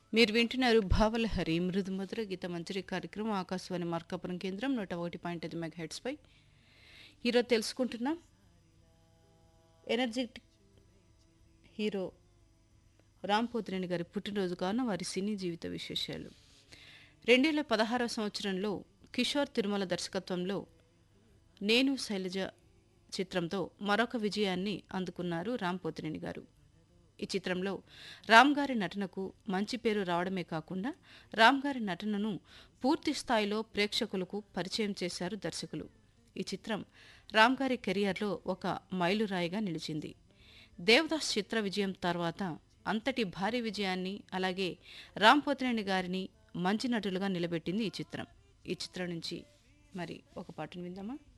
మీరు వింటున్నారు భావలహరి మృదు మధుర గీత మంజరి కార్యక్రమం ఆకాశవాణి మార్కాపురం కేంద్రం నూట ఒకటి పాయింట్ ఐదు మెగా హెడ్స్పై ఈరోజు తెలుసుకుంటున్నాం ఎనర్జెటిక్ హీరో రామ్ పోతినేని గారి పుట్టినరోజు కావున వారి సినీ జీవిత విశేషాలు రెండు వేల పదహారవ సంవత్సరంలో కిషోర్ తిరుమల దర్శకత్వంలో నేను శైలజ చిత్రంతో మరొక విజయాన్ని అందుకున్నారు రామ్ పోతినేని గారు ఈ చిత్రంలో రామ్ గారి నటనకు మంచి పేరు రావడమే కాకుండా రామ్ గారి నటనను పూర్తి స్థాయిలో ప్రేక్షకులకు పరిచయం చేశారు దర్శకులు ఈ చిత్రం రామ్ గారి కెరియర్లో ఒక మైలురాయిగా నిలిచింది దేవదాస్ చిత్ర విజయం తర్వాత అంతటి భారీ విజయాన్ని అలాగే రామ్ పోతినేని గారిని మంచి నటులుగా నిలబెట్టింది ఈ చిత్రం ఈ చిత్రం నుంచి మరి ఒక పాటను విందామా